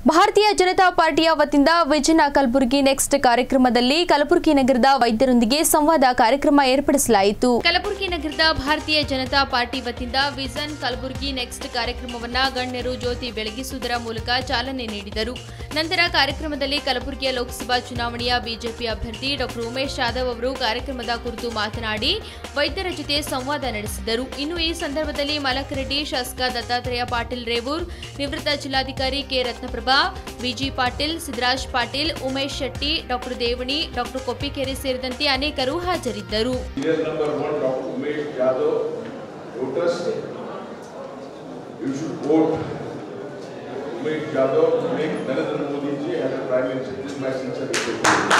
ಭಾರತೀಯ ಜನತಾ ಪಾರ್ಟಿಯ ವತಿಯಿಂದ ವಿಜನ ಕಲಬುರಗಿ ನೆಕ್ಸ್ಟ್ ಕಾರ್ಯಕ್ರಮದಲ್ಲಿ ಕಲಬುರಗಿ ನಗರದ ವೈದ್ಯರೊಂದಿಗೆ ಸಂವಾದ ಕಾರ್ಯಕ್ರಮ ಏರ್ಪಡಿಸಲಾಯಿತು ಕಲಬುರಗಿ ನಗರದ ಭಾರತೀಯ ಜನತಾ ಪಾರ್ಟಿ ವತಿಯಿಂದ ವಿಜನ್ ಕಲಬುರಗಿ ನೆಕ್ಸ್ಟ್ ಕಾರ್ಯಕ್ರಮವನ್ನ ಗಣ್ಯರು ಜ್ಯೋತಿ ಬೆಳಗಿಸುವುದರ ಮೂಲಕ ಚಾಲನೆ ನೀಡಿದರು ನಂತರ ಕಾರ್ಯಕ್ರಮದಲ್ಲಿ ಕಲಬುರಗಿಯ ಲೋಕಸಭಾ ಚುನಾವಣೆಯ ಬಿಜೆಪಿ ಅಭ್ಯರ್ಥಿ ಡಾಕ್ಟರ್ ಉಮೇಶ್ ಯಾದವ್ ಅವರು ಕಾರ್ಯಕ್ರಮದ ಕುರಿತು ಮಾತನಾಡಿ ವೈದ್ಯರ ಜೊತೆ ಸಂವಾದ ನಡೆಸಿದರು ಇನ್ನು ಈ ಸಂದರ್ಭದಲ್ಲಿ ಮಲಕರೆಡ್ಡಿ ಶಾಸಕ ದತ್ತಾತ್ರೇಯ ಪಾಟೀಲ್ ರೇವೂರ್ ನಿವೃತ್ತ ಜಿಲ್ಲಾಧಿಕಾರಿ K Ratnaprabha B G Patil Siddaraj Patil Umesh Shetty doctor Devani doctor Koppikere ಸೇರಿದಂತೆ ಅನೇಕರು ಹಾಜರಿದ್ದರು Serial number one, Dr. Umesh Yadav, voters, you should vote Umesh Yadav to make Narendra Modi ji as a prime minister. This is my sincere request.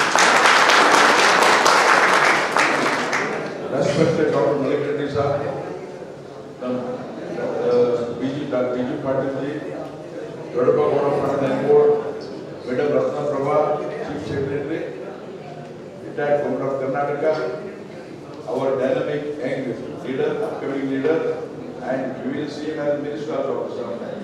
Respected Dr. Malik Reddy sir, the uh, BG, Dr. BG Patil ji, Dodapa Gora Patil Board, Madam Ratna Prabha, Chief Secretary, retired governor of Karnataka, our dynamic young leader, upcoming leader, and we will see him as minister of some time.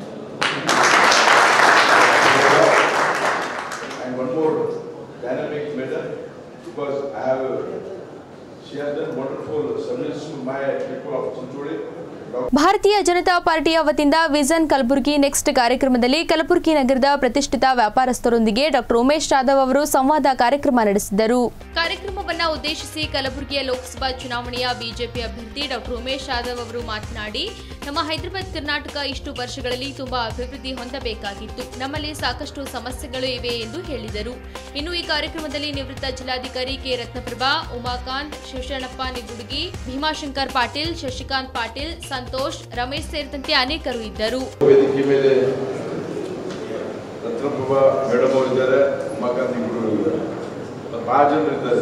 And one more dynamic leader, because I have, she has done wonderful service to my people of Chinchodi. Dr. ಭಾರತೀಯ ಜನತಾ ಪಾರ್ಟಿಯ ವತಿಯಿಂದ vision Kalaburagi next ಕಾರ್ಯಕ್ರಮದಲ್ಲಿ ಕಲಬುರಗಿ ನಗರದ ಪ್ರತಿಷ್ಠಿತ ವ್ಯಾಪಾರಸ್ಥರೊಂದಿಗೆ doctor Umesh Yadav ಅವರು ಸಂವಾದ ಕಾರ್ಯಕ್ರಮ ನಡೆಸಿದರು ಕಾರ್ಯಕ್ರಮವನ್ನ ಉದ್ದೇಶಿಸಿ ಕಲಬುರಗಿಯ ಲೋಕಸಭಾ ಚುನಾವಣೆಯ ಬಿಜೆಪಿ ಅಭ್ಯರ್ಥಿ ಡಾಕ್ಟರ್ ಉಮೇಶ್ ಯಾದವ್ ಅವರು ಮಾತನಾಡಿ ನಮ್ಮ ಹೈದರಾಬಾದ್ ಕರ್ನಾಟಕ ಇಷ್ಟು ವರ್ಷಗಳಲ್ಲಿ ತುಂಬಾ ಅಭಿವೃದ್ಧಿ ಹೊಂದಬೇಕಾಗಿತ್ತು ನಮ್ಮಲ್ಲಿ ಸಾಕಷ್ಟು ಸಮಸ್ಯೆಗಳು ಇವೆ ಎಂದು ಹೇಳಿದರು ಇನ್ನು ಈ ಕಾರ್ಯಕ್ರಮದಲ್ಲಿ ನಿವೃತ್ತ ಜಿಲ್ಲಾಧಿಕಾರಿ ಕೆ ರತ್ನಪ್ರಭಾ ಉಮಾಕಾಂತ್ ಶಿವಶರಣಪ್ಪ ನಿಗುಡುಗಿ ಭೀಮಾಶಂಕರ್ ಪಾಟೀಲ್ ಶಶಿಕಾಂತ್ ಪಾಟೀಲ್ ಸಂತೋಷ್ ರಮೇಶ್ ಸೇರಿದಂತೆ ಅನೇಕರು ಇದ್ದರು ವೇದಿಕೆ ಮೇಲೆ ರತ್ನಪ್ರಭಾ ಮೇಡಮ್ ಅವರು ಇದ್ದಾರೆ ಉಮಾಕಾಂತ್ ನಿಗುರು ಇದ್ದಾರೆ ಮತ್ತು ಭಾಳ ಜನರು ಇದ್ದಾರೆ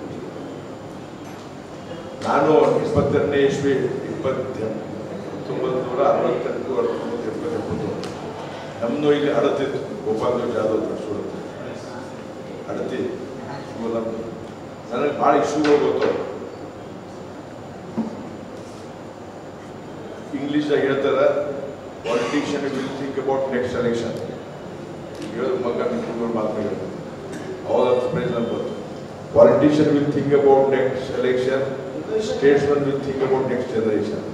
ನಾನು ಇಪ್ಪತ್ತೆರಡನೇ ಇಸ್ವಿ ಇಪ್ಪತ್ತ ಹತ್ತೊಂಬತ್ತು ನೂರ ಅರವತ್ತೆಂಟು ಹತ್ತೊಂಬತ್ತು ಎಪ್ಪತ್ತೆಂಟು ನಮ್ಮದು ಇಲ್ಲಿ ಅಡತಿತ್ತು ಗೋಪಾಲ್ ಜಾಧವ್ ಸೂರತ್ ಅಡತಿ ಇವು ನಮ್ಮದು ನನಗೆ ಭಾಳ ಇಶ್ಯೂಗಳು ಗೊತ್ತು ಇಂಗ್ಲೀಷ್ದಾಗ ಹೇಳ್ತಾರೆ politician will think about next election ಹೇಳೋದು ಮಗ ನಿಂತ್ಕೊಂಡು ಮಾತನಾಡಿದ್ರು ಅವಾಗ ಪ್ರೈಸ್ ನಮ್ಗೆ ಗೊತ್ತು politician will think about next election statesman will think about next generation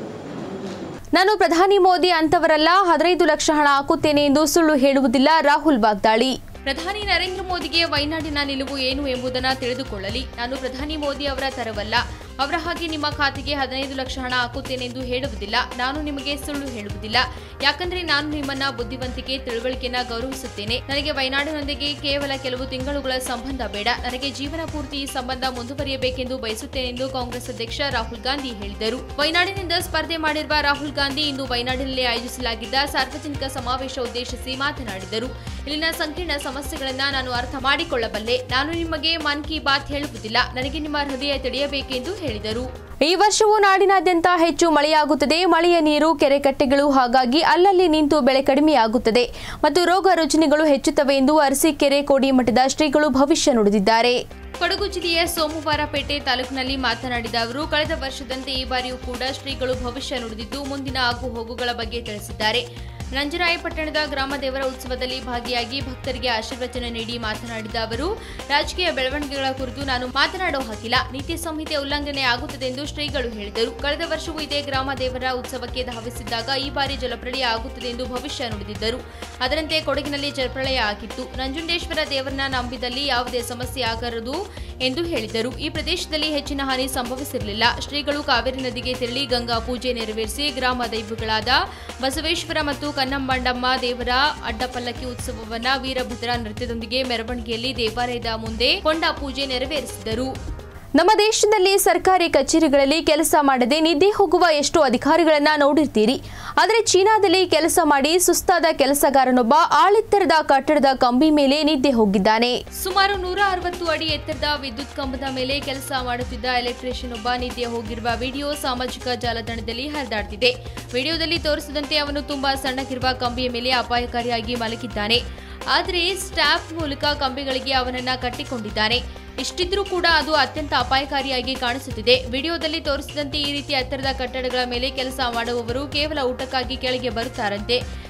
ನಾನು ಪ್ರಧಾನಿ ಮೋದಿ ಅಂತವರಲ್ಲ ಹದಿನೈದು ಲಕ್ಷ ಹಣ ಹಾಕುತ್ತೇನೆ ಎಂದು ಸುಳ್ಳು ಹೇಳುವುದಿಲ್ಲ ರಾಹುಲ್ ವಾಗ್ದಾಳಿ ಪ್ರಧಾನಿ ನರೇಂದ್ರ ಮೋದಿಗೆ ವೈನಾಡಿನ ನಿಲುವು ಏನು ಎಂಬುದನ್ನು ತಿಳಿದುಕೊಳ್ಳಲಿ ನಾನು ಪ್ರಧಾನಿ ಮೋದಿ ಅವರ ತರವಲ್ಲ ಅವರ ಹಾಗೆ ನಿಮ್ಮ ಖಾತೆಗೆ ಹದಿನೈದು ಲಕ್ಷ ಹಣ ಹಾಕುತ್ತೇನೆಂದು ಹೇಳುವುದಿಲ್ಲ ನಾನು ನಿಮಗೆ ಸುಳ್ಳು ಹೇಳುವುದಿಲ್ಲ ಯಾಕಂದ್ರೆ ನಾನು ನಿಮ್ಮನ್ನ ಬುದ್ಧಿವಂತಿಕೆ ತಿಳುವಳಿಕೆಯನ್ನ ಗೌರವಿಸುತ್ತೇನೆ ನನಗೆ ವೈನಾಡಿನೊಂದಿಗೆ ಕೇವಲ ಕೆಲವು ತಿಂಗಳುಗಳ ಸಂಬಂಧ ಬೇಡ ನನಗೆ ಜೀವನ ಪೂರ್ತಿ ಈ ಸಂಬಂಧ ಮುಂದುವರಿಯಬೇಕೆಂದು ಬಯಸುತ್ತೇನೆಂದು ಕಾಂಗ್ರೆಸ್ ಅಧ್ಯಕ್ಷ ರಾಹುಲ್ ಗಾಂಧಿ ಹೇಳಿದರು ವೈನಾಡಿನಿಂದ ಸ್ಪರ್ಧೆ ಮಾಡಿರುವ ರಾಹುಲ್ ಗಾಂಧಿ ಇಂದು ವೈನಾಡಿನಲ್ಲಿ ಆಯೋಜಿಸಲಾಗಿದ್ದ ಸಾರ್ವಜನಿಕ ಸಮಾವೇಶ ಉದ್ದೇಶಿಸಿ ಮಾತನಾಡಿದರು ಇಲ್ಲಿನ ಸಂಕೀರ್ಣ ಸಮಸ್ಯೆಗಳನ್ನ ನಾನು ಅರ್ಥ ಮಾಡಿಕೊಳ್ಳಬಲ್ಲೆ ನಾನು ನಿಮಗೆ ಮನ್ ಕಿ ಬಾತ್ ಹೇಳುವುದಿಲ್ಲ ನನಗೆ ನಿಮ್ಮ ಹೃದಯ ತಿಳಿಯಬೇಕೆಂದು ಹೇಳಿದರು ಈ ವರ್ಷವೂ ನಾಡಿನಾದ್ಯಂತ ಹೆಚ್ಚು ಮಳೆಯಾಗುತ್ತದೆ ಮಳೆಯ ನೀರು ಕೆರೆ ಕಟ್ಟೆಗಳು ಹಾಗಾಗಿ ಅಲ್ಲಲ್ಲಿ ನಿಂತು ಬೆಳೆ ಕಡಿಮೆಯಾಗುತ್ತದೆ ಮತ್ತು ರೋಗ ರುಜಿನಗಳು ಹೆಚ್ಚುತ್ತವೆ ಎಂದು ಅರಸೀಕೆರೆ ಕೋಡಿಮಠದ ಶ್ರೀಗಳು ಭವಿಷ್ಯ ನುಡಿದಿದ್ದಾರೆ ಕೊಡಗು ಜಿಲ್ಲೆಯ ಸೋಮವಾರಪೇಟೆ ತಾಲೂಕಿನಲ್ಲಿ ಮಾತನಾಡಿದ ಅವರು ಕಳೆದ ವರ್ಷದಂತೆ ಈ ಬಾರಿಯೂ ಕೂಡ ಶ್ರೀಗಳು ಭವಿಷ್ಯ ನುಡಿದಿದ್ದು ಮುಂದಿನ ಆಗು ಹೋಗುಗಳ ಬಗ್ಗೆ ತಿಳಿಸಿದ್ದಾರೆ ನಂಜರಾಯಪಟ್ಟಣದ ಗ್ರಾಮ ದೇವರ ಉತ್ಸವದಲ್ಲಿ ಭಾಗಿಯಾಗಿ ಭಕ್ತರಿಗೆ ಆಶೀರ್ವಚನ ನೀಡಿ ಮಾತನಾಡಿದ ಅವರು ರಾಜಕೀಯ ಬೆಳವಣಿಗೆಗಳ ಕುರಿತು ನಾನು ಮಾತನಾಡೋ ಹಾಕಿಲ್ಲ ನೀತಿ ಸಂಹಿತೆ ಉಲ್ಲಂಘನೆ ಆಗುತ್ತದೆ ಎಂದು ಶ್ರೀಗಳು ಹೇಳಿದರು ಕಳೆದ ವರ್ಷವೂ ಇದೇ ಗ್ರಾಮ ದೇವರ ಉತ್ಸವಕ್ಕೆ ಧಾವಿಸಿದ್ದಾಗ ಈ ಬಾರಿ ಜಲಪ್ರಳಯ ಆಗುತ್ತದೆ ಎಂದು ಭವಿಷ್ಯ ನುಡಿದಿದ್ದರು ಅದರಂತೆ ಕೊಡಗಿನಲ್ಲಿ ಜಲಪ್ರಳಯ ಆಗಿತ್ತು ನಂಜುಂಡೇಶ್ವರ ದೇವರನ್ನ ನಂಬಿದಲ್ಲಿ ಯಾವುದೇ ಸಮಸ್ಯೆ ಆಗರದು ಎಂದು ಹೇಳಿದರು ಈ ಪ್ರದೇಶದಲ್ಲಿ ಹೆಚ್ಚಿನ ಹಾನಿ ಸಂಭವಿಸಿರಲಿಲ್ಲ ಶ್ರೀಗಳು ಕಾವೇರಿ ನದಿಗೆ ತೆರಳಿ ಗಂಗಾ ಪೂಜೆ ನೆರವೇರಿಸಿ ಗ್ರಾಮ ದೈವಗಳಾದ ಬಸವೇಶ್ವರ ಮತ್ತು ಕನ್ನಂಬಂಡಮ್ಮ ದೇವರ ಅಡ್ಡಪಲ್ಲಕ್ಕಿ ಉತ್ಸವವನ್ನ ವೀರಭದ್ರ ನೃತ್ಯದೊಂದಿಗೆ ಮೆರವಣಿಗೆಯಲ್ಲಿ ದೇವಾಲಯದ ಮುಂದೆ ಕೊಂಡ ಪೂಜೆ ನೆರವೇರಿಸಿದರು ನಮ್ಮ ದೇಶದಲ್ಲಿ ಸರ್ಕಾರಿ ಕಚೇರಿಗಳಲ್ಲಿ ಕೆಲಸ ಮಾಡದೆ ನಿದ್ದೆ ಹೋಗುವ ಎಷ್ಟು ಅಧಿಕಾರಿಗಳನ್ನ ನೋಡಿರ್ತೀರಿ ಆದರೆ ಚೀನಾದಲ್ಲಿ ಕೆಲಸ ಮಾಡಿ ಸುಸ್ತಾದ ಕೆಲಸಗಾರನೊಬ್ಬ ಆಳೆತ್ತರದ ಕಟ್ಟಡದ ಕಂಬಿ ಮೇಲೆ ನಿದ್ದೆ ಹೋಗಿದ್ದಾನೆ ಸುಮಾರು ನೂರ ಅರವತ್ತು ಅಡಿ ಎತ್ತರದ ವಿದ್ಯುತ್ ಕಂಬದ ಮೇಲೆ ಕೆಲಸ ಮಾಡುತ್ತಿದ್ದ ಎಲೆಕ್ಟ್ರಿಷಿಯನ್ ಒಬ್ಬ ನಿದ್ದೆ ಹೋಗಿರುವ ವಿಡಿಯೋ ಸಾಮಾಜಿಕ ಜಾಲತಾಣದಲ್ಲಿ ಹರಿದಾಡ್ತಿದೆ ವಿಡಿಯೋದಲ್ಲಿ ತೋರಿಸಿದಂತೆ ಅವನು ತುಂಬಾ ಸಣ್ಣಗಿರುವ ಕಂಬಿಯ ಮೇಲೆ ಅಪಾಯಕಾರಿಯಾಗಿ ಮಲಗಿದ್ದಾನೆ ಆದರೆ ಸ್ಟ್ಯಾಪ್ ಮೂಲಕ ಕಂಬಿಗಳಿಗೆ ಅವನನ್ನ ಕಟ್ಟಿಕೊಂಡಿದ್ದಾನೆ ಇಷ್ಟಿದ್ರೂ ಕೂಡ ಅದು ಅತ್ಯಂತ ಅಪಾಯಕಾರಿಯಾಗಿ ಕಾಣಿಸುತ್ತಿದೆ ವಿಡಿಯೋದಲ್ಲಿ ತೋರಿಸಿದಂತೆ ಈ ರೀತಿ ಎತ್ತರದ ಕಟ್ಟಡಗಳ ಮೇಲೆ ಕೆಲಸ ಮಾಡುವವರು ಕೇವಲ ಊಟಕ್ಕಾಗಿ ಕೆಳಗೆ ಬರುತ್ತಾರಂತೆ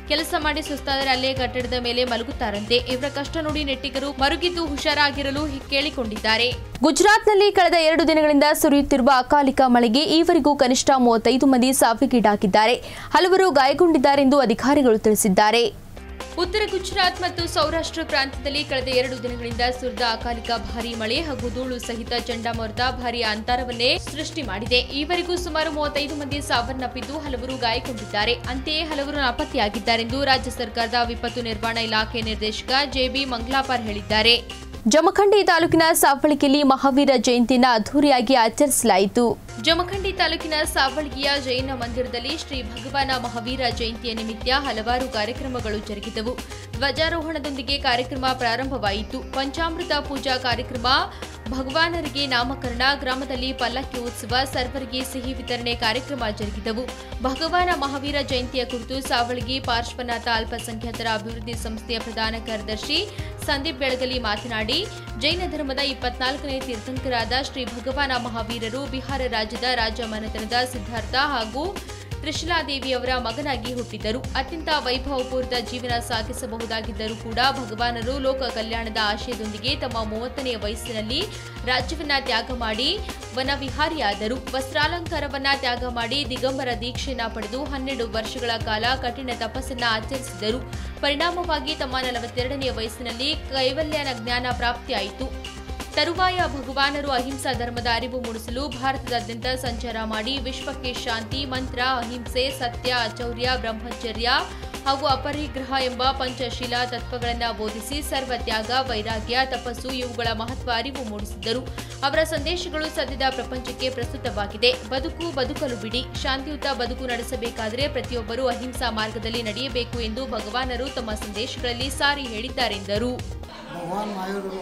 ಕೆಲಸ ಮಾಡಿ ಸುಸ್ತಾದರೆ ಅಲ್ಲೇ ಕಟ್ಟಡದ ಮೇಲೆ ಮಲಗುತ್ತಾರಂತೆ ಇವರ ಕಷ್ಟ ನೋಡಿ ನೆಟ್ಟಿಗರು ಮರುಗಿದ್ದು ಹುಷಾರಾಗಿರಲು ಹಿ- ಕೇಳಿಕೊಂಡಿದ್ದಾರೆ ಗುಜರಾತ್ನಲ್ಲಿ ಕಳೆದ ಎರಡು ದಿನಗಳಿಂದ ಸುರಿಯುತ್ತಿರುವ ಅಕಾಲಿಕ ಮಳೆಗೆ ಈವರೆಗೂ ಕನಿಷ್ಠ ಮೂವತ್ತೈದು ಮಂದಿ ಸಾವಿಗೀಡಾಗಿದ್ದಾರೆ ಹಲವರು ಗಾಯಗೊಂಡಿದ್ದಾರೆ ಎಂದು ಅಧಿಕಾರಿಗಳು ತಿಳಿಸಿದ್ದಾರೆ ಉತ್ತರ ಗುಜರಾತ್ ಮತ್ತು ಸೌರಾಷ್ಟ್ರ ಪ್ರಾಂತ್ಯದಲ್ಲಿ ಕಳೆದ ಎರಡು ದಿನಗಳಿಂದ ಸುರಿದ ಅಕಾಲಿಕ ಭಾರೀ ಮಳೆ ಹಾಗೂ ಧೂಳು ಸಹಿತ ಚಂಡಮಾರುತ ಭಾರೀ ಅಂತರವನ್ನೇ ಸೃಷ್ಟಿ ಮಾಡಿದೆ ಈವರೆಗೂ ಸುಮಾರು ಮೂವತ್ತೈದು ಮಂದಿ ಸಾವನ್ನಪ್ಪಿದ್ದು ಹಲವರು ಗಾಯಗೊಂಡಿದ್ದಾರೆ ಅಂತೆಯೇ ಹಲವರು ನಾಪತ್ತೆಯಾಗಿದ್ದಾರೆಂದು ರಾಜ್ಯ ಸರ್ಕಾರದ ವಿಪತ್ತು ನಿರ್ವಹಣಾ ಇಲಾಖೆ ನಿರ್ದೇಶಕ ಜೆಬಿ ಮಂಗ್ಲಾಪರ್ ಹೇಳಿದ್ದಾರೆ ಜಮಖಂಡಿ ತಾಲೂಕಿನ ಸಾವಳಿಕೆಯಲ್ಲಿ ಮಹಾವೀರ ಜಯಂತಿಯನ್ನು ಅದ್ದೂರಿಯಾಗಿ ಆಚರಿಸಲಾಯಿತು ಜಮಖಂಡಿ ತಾಲೂಕಿನ ಸಾವಳಗಿಯ ಜೈನ ಮಂದಿರದಲ್ಲಿ ಶ್ರೀ ಭಗವಾನ ಮಹಾವೀರ ಜಯಂತಿಯ ನಿಮಿತ್ತ ಹಲವಾರು ಕಾರ್ಯಕ್ರಮಗಳು ಜರುಗಿದವು ಧ್ವಜಾರೋಹಣದೊಂದಿಗೆ ಕಾರ್ಯಕ್ರಮ ಪ್ರಾರಂಭವಾಯಿತು ಪಂಚಾಮೃತ ಪೂಜಾ ಕಾರ್ಯಕ್ರಮ ಭಗವಾನರಿಗೆ ನಾಮಕರಣ ಗ್ರಾಮದಲ್ಲಿ ಪಲ್ಲಕ್ಕಿ ಉತ್ಸವ ಸರ್ವರಿಗೆ ಸಿಹಿ ವಿತರಣೆ ಕಾರ್ಯಕ್ರಮ ಜರುಗಿದವು ಭಗವಾನ ಮಹಾವೀರ ಜಯಂತಿಯ ಕುರಿತು ಸಾವಳಗಿ ಪಾರ್ಶ್ವನಾಥ ಅಲ್ಪಸಂಖ್ಯಾತರ ಅಭಿವೃದ್ಧಿ ಸಂಸ್ಥೆಯ ಪ್ರಧಾನ ಕಾರ್ಯದರ್ಶಿ ಸಂದೀಪ್ ಬೆಳಗಲಿ ಮಾತನಾಡಿ ಜೈನ ಧರ್ಮದ ಇಪ್ಪತ್ನಾಲ್ಕನೇ ತೀರ್ಥಂಕರಾದ ಶ್ರೀ ಭಗವಾನ ಮಹಾವೀರರು ಬಿಹಾರ ರಾಜ್ಯದ ರಾಜ ಮನೆತನದ ಸಿದ್ಧಾರ್ಥ ಹಾಗೂ ತ್ರಿಶಿಲಾದೇವಿಯವರ ಮಗನಾಗಿ ಹುಟ್ಟಿದ್ದರು ಅತ್ಯಂತ ವೈಭವಪೂರಿತ ಜೀವನ ಸಾಗಿಸಬಹುದಾಗಿದ್ದರೂ ಕೂಡ ಭಗವಾನರು ಲೋಕ ಕಲ್ಯಾಣದ ಆಶಯದೊಂದಿಗೆ ತಮ್ಮ ಮೂವತ್ತನೆಯ ವಯಸ್ಸಿನಲ್ಲಿ ರಾಜ್ಯವನ್ನ ತ್ಯಾಗ ಮಾಡಿ ವನವಿಹಾರಿಯಾದರು ವಸ್ತ್ರಾಲಂಕಾರವನ್ನ ತ್ಯಾಗ ಮಾಡಿ ದಿಗಂಬರ ದೀಕ್ಷೆಯನ್ನ ಪಡೆದು ಹನ್ನೆರಡು ವರ್ಷಗಳ ಕಾಲ ಕಠಿಣ ತಪಸ್ಸನ್ನ ಆಚರಿಸಿದರು ಪರಿಣಾಮವಾಗಿ ತಮ್ಮ ನಲವತ್ತೆರಡನೆಯ ವಯಸ್ಸಿನಲ್ಲಿ ಕೈವಲ್ಯನ ಜ್ಞಾನ ಪ್ರಾಪ್ತಿಯಾಯಿತು ತರುವಾಯ ಭಗವಾನರು ಅಹಿಂಸಾ ಧರ್ಮದ ಅರಿವು ಮೂಡಿಸಲು ಭಾರತದಾದ್ಯಂತ ಸಂಚಾರ ಮಾಡಿ ವಿಶ್ವಕ್ಕೆ ಶಾಂತಿ ಮಂತ್ರ ಅಹಿಂಸೆ ಸತ್ಯ ಅಚೌರ್ಯ ಬ್ರಹ್ಮಚರ್ಯ ಹಾಗೂ ಅಪರಿಗ್ರಹ ಎಂಬ ಪಂಚಶೀಲ ತತ್ವಗಳನ್ನು ಬೋಧಿಸಿ ಸರ್ವತ್ಯಾಗ ವೈರಾಗ್ಯ ತಪಸ್ಸು ಇವುಗಳ ಮಹತ್ವ ಅರಿವು ಮೂಡಿಸಿದ್ದರು ಅವರ ಸಂದೇಶಗಳು ಸದ್ಯದ ಪ್ರಪಂಚಕ್ಕೆ ಪ್ರಸ್ತುತವಾಗಿದೆ ಬದುಕು ಬದುಕಲು ಬಿಡಿ ಶಾಂತಿಯುತ ಬದುಕು ನಡೆಸಬೇಕಾದರೆ ಪ್ರತಿಯೊಬ್ಬರೂ ಅಹಿಂಸಾ ಮಾರ್ಗದಲ್ಲಿ ನಡೆಯಬೇಕು ಎಂದು ಭಗವಾನರು ತಮ್ಮ ಸಂದೇಶಗಳಲ್ಲಿ ಸಾರಿ ಹೇಳಿದ್ದಾರೆಂದರು ಭಗವಾನ್ ಮಾಯೂರರು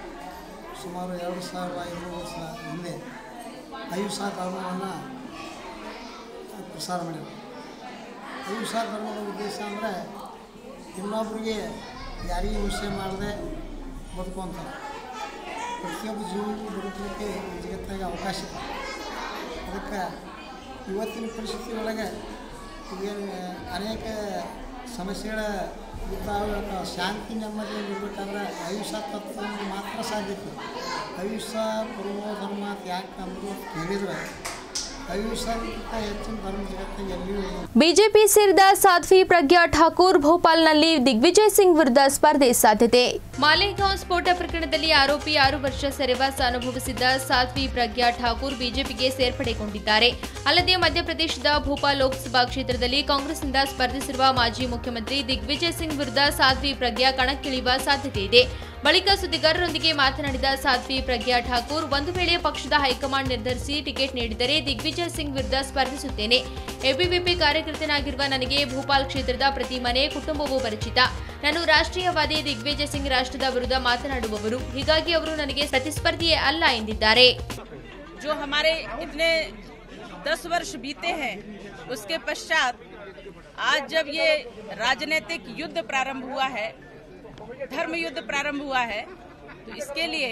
ಸುಮಾರು ಎರಡು ಸಾವಿರದ ಐನೂರು ವರ್ಷ ಹಿಂದೆ ಅಹಿಂಸಾ ಧರ್ಮವನ್ನು ಪ್ರಸಾರ ಮಾಡಿದರು ಅಹಿಂಸಾ ಧರ್ಮದ ಉದ್ದೇಶ ಅಂದರೆ ಇನ್ನೊಬ್ಬರಿಗೆ ಯಾರಿಗೂ ಹಿಂಸೆ ಮಾಡದೆ ಬದುಕುವಂಥದ್ದು ಪ್ರತಿಯೊಬ್ಬ ಜೀವನಿಗೂ ಬದುಕಲಿಕ್ಕೆ ಈ ಜಗತ್ತಿನಾಗ ಅವಕಾಶ ಇದೆ ಅದಕ್ಕೆ ಇವತ್ತಿನ ಪರಿಸ್ಥಿತಿ ಒಳಗೆ ಏನು ಅನೇಕ ಸಮಸ್ಯೆಗಳ ಇರ್ತಾವೆ ಶಾಂತಿ ನೆಮ್ಮದಿಯಿಂದ ಇರಬೇಕಾದ್ರೆ ಅಹಿಂಸಾ ತತ್ವದಿಂದ ಮಾತ್ರ ಸಾಧ್ಯತೆ ಅಹಿಂಸಾ ಪರಮೋ ಧರ್ಮ ಯಾಕೆ ಅಂದರು ಕೇಳಿದರೆ ಅಹಿಂಸಾಕ್ಕಿಂತ ಹೆಚ್ಚಿನ ಧರ್ಮ ಜಗತ್ತಿಗೆ ಎಲ್ಲಿಯೂ ಇಲ್ಲ ಬಿಜೆಪಿ ಸೇರಿದ ಸಾಧ್ವಿ ಪ್ರಜ್ಞಾ ಠಾಕೂರ್ ಭೋಪಾಲ್ನಲ್ಲಿ ದಿಗ್ವಿಜಯ್ ಸಿಂಗ್ ವಿರುದ್ಧ ಸ್ಪರ್ಧೆ ಸಾಧ್ಯತೆ ಮಾಲೇಗಾಂವ್ ಸ್ಫೋಟ ಪ್ರಕರಣದಲ್ಲಿ ಆರೋಪಿ ಆರು ವರ್ಷ ಸೆರೆವಾಸ ಅನುಭವಿಸಿದ್ದ ಸಾಧ್ವಿ ಪ್ರಜ್ಞಾ ಠಾಕೂರ್ ಬಿಜೆಪಿಗೆ ಸೇರ್ಪಡೆಗೊಂಡಿದ್ದಾರೆ ಅಲ್ಲದೆ ಮಧ್ಯಪ್ರದೇಶದ ಭೋಪಾಲ್ ಲೋಕಸಭಾ ಕ್ಷೇತ್ರದಲ್ಲಿ ಕಾಂಗ್ರೆಸ್ನಿಂದ ಸ್ಪರ್ಧಿಸಿರುವ ಮಾಜಿ ಮುಖ್ಯಮಂತ್ರಿ ದಿಗ್ವಿಜಯ್ ಸಿಂಗ್ ವಿರುದ್ಧ ಸಾಧ್ವಿ ಪ್ರಜ್ಞಾ ಕಣಕ್ಕಿಳಿಯುವ ಸಾಧ್ಯತೆ ಇದೆ ಬಳಿಕ ಸುದ್ದಿಗಾರರೊಂದಿಗೆ ಮಾತನಾಡಿದ ಸಾಧ್ವಿ ಪ್ರಜ್ಞಾ ಠಾಕೂರ್ ಒಂದು ವೇಳೆ ಪಕ್ಷದ ಹೈಕಮಾಂಡ್ ನಿರ್ಧರಿಸಿ ಟಿಕೆಟ್ ನೀಡಿದರೆ ದಿಗ್ವಿಜಯ್ ಸಿಂಗ್ ವಿರುದ್ಧ ಸ್ಪರ್ಧಿಸುತ್ತೇನೆ ಎಬಿವಿಪಿ ಕಾರ್ಯಕರ್ತನಾಗಿರುವ ನನಗೆ ಭೂಪಾಲ್ ಕ್ಷೇತ್ರದ ಪ್ರತಿ ಮನೆ ಕುಟುಂಬವೂ ಪರಿಚಿತ ನಾನು ರಾಷ್ಟ್ರೀಯವಾದಿ ದಿಗ್ವಿಜಯ್ ಸಿಂಗ್ ರಾಷ್ಟ್ರದ ವಿರುದ್ಧ ಮಾತನಾಡುವವರು ಹೀಗಾಗಿ ಅವರು ನನಗೆ ಪ್ರತಿಸ್ಪರ್ಧಿಯೇ ಅಲ್ಲ ಎಂದಿದ್ದಾರೆ जो हमारे इतने दस वर्ष बीते हैं उसके पश्चात आज जब ये राजनीतिक युद्ध प्रारंभ हुआ है धर्म युद्ध प्रारंभ हुआ है तो इसके लिए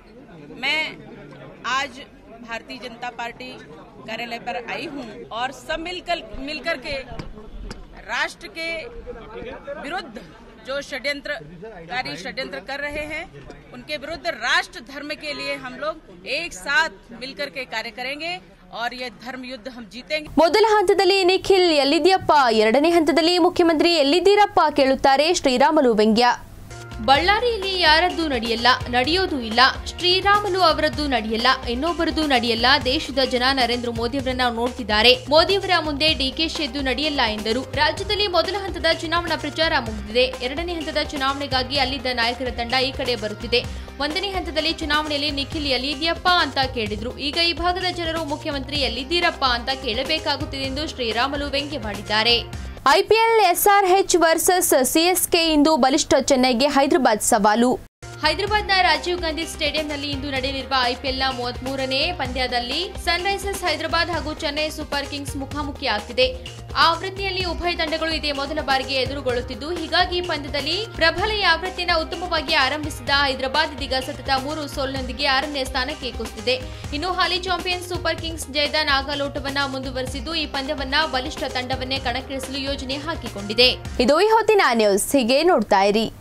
मैं आज भारतीय जनता पार्टी कार्यालय पर आई हूँ और सब मिलकर मिलकर के राष्ट्र के विरुद्ध जो षड्यंत्रकारी षड्यंत्र कर रहे हैं उनके विरुद्ध राष्ट्र धर्म के लिए हम लोग एक साथ मिलकर के कार्य करेंगे और ये धर्म युद्ध हम जीतेंगे ಮೊದಲ ಹಂತದಲ್ಲಿ ನಿಖಿಲ್ ಎಲ್ಲಿದ್ಯಪ್ಪ ಎರಡನೇ ಹಂತದಲ್ಲಿ ಮುಖ್ಯಮಂತ್ರಿ ಎಲ್ಲಿದ್ದೀರಪ್ಪ ಕೇಳುತ್ತಾರೆ ಶ್ರೀರಾಮುಲು ವ್ಯಂಗ್ಯ ಬಳ್ಳಾರಿಯಲ್ಲಿ ಯಾರದ್ದು ನಡೆಯಲ್ಲ ನಡೆಯೋದು ಇಲ್ಲ ಶ್ರೀರಾಮುಲು ಅವರದ್ದು ನಡೆಯಲ್ಲ ಇನ್ನೊಬ್ಬರದ್ದು ನಡೆಯಲ್ಲ ದೇಶದ ಜನ ನರೇಂದ್ರ ಮೋದಿಯವರನ್ನ ನೋಡ್ತಿದ್ದಾರೆ ಮೋದಿಯವರ ಮುಂದೆ ಡಿಕೆಶಿ ಎದ್ದು ನಡೆಯಲ್ಲ ಎಂದರು ರಾಜ್ಯದಲ್ಲಿ ಮೊದಲ ಹಂತದ ಚುನಾವಣಾ ಪ್ರಚಾರ ಮುಗಿದಿದೆ ಎರಡನೇ ಹಂತದ ಚುನಾವಣೆಗಾಗಿ ಅಲ್ಲಿದ್ದ ನಾಯಕರ ತಂಡ ಈ ಕಡೆ ಬರುತ್ತಿದೆ ಒಂದನೇ ಹಂತದಲ್ಲಿ ಚುನಾವಣೆಯಲ್ಲಿ ನಿಖಿಲ್ ಎಲ್ಲಿದ್ಯಪ್ಪ ಅಂತ ಕೇಳಿದ್ರು ಈಗ ಈ ಭಾಗದ ಜನರು ಮುಖ್ಯಮಂತ್ರಿ ಎಲ್ಲಿದ್ದೀರಪ್ಪ ಅಂತ ಕೇಳಬೇಕಾಗುತ್ತಿದೆ ಎಂದು ಶ್ರೀರಾಮುಲು ವ್ಯಂಗ್ಯವಾಡಿದ್ದಾರೆ ಐಪಿಎಲ್ ಎಸ್ಆರ್ಎಚ್ ವರ್ಸಸ್ ಸಿಎಸ್ಕೆ ಇಂದು ಬಲಿಷ್ಠ ಚೆನ್ನೈಗೆ ಹೈದರಾಬಾದ್ ಸವಾಲು ಹೈದರಾಬಾದ್ನ ರಾಜೀವ್ ಗಾಂಧಿ ಸ್ಟೇಡಿಯಂನಲ್ಲಿ ಇಂದು ನಡೆಯಲಿರುವ ಐಪಿಎಲ್ನ ಮೂವತ್ಮೂರನೇ ಪಂದ್ಯದಲ್ಲಿ ಸನ್ರೈಸರ್ಸ್ ಹೈದರಾಬಾದ್ ಹಾಗೂ ಚೆನ್ನೈ ಸೂಪರ್ ಕಿಂಗ್ಸ್ ಮುಖಾಮುಖಿ ಆಗ್ತಿದೆ ಆ ಆವೃತ್ತಿಯಲ್ಲಿ ಉಭಯ ತಂಡಗಳು ಇದೇ ಮೊದಲ ಬಾರಿಗೆ ಎದುರುಗೊಳ್ಳುತ್ತಿದ್ದು ಹೀಗಾಗಿ ಈ ಪಂದ್ಯದಲ್ಲಿ ಪ್ರಬಲ ಈ ಆವೃತ್ತಿಯನ್ನು ಉತ್ತಮವಾಗಿ ಆರಂಭಿಸಿದ ಹೈದರಾಬಾದ್ ಇದೀಗ ಸತತ ಮೂರು ಸೋಲಿನೊಂದಿಗೆ ಆರನೇ ಸ್ಥಾನಕ್ಕೆ ಕುಸಿದಿದೆ ಇನ್ನು ಹಾಲಿ ಚಾಂಪಿಯನ್ ಸೂಪರ್ ಕಿಂಗ್ಸ್ ಜಯದ ನಾಗಾಲೋಟವನ್ನ ಮುಂದುವರೆಸಿದ್ದು ಈ ಪಂದ್ಯವನ್ನ ಬಲಿಷ್ಠ ತಂಡವನ್ನೇ ಕಣಕ್ಕಿಳಿಸಲು ಯೋಜನೆ ಹಾಕಿಕೊಂಡಿದೆ ಇದು ಈ ಹೊತ್ತಿನ ನ್ಯೂಸ್ ಹೀಗೆ ನೋಡ್ತಾ ಇರಿ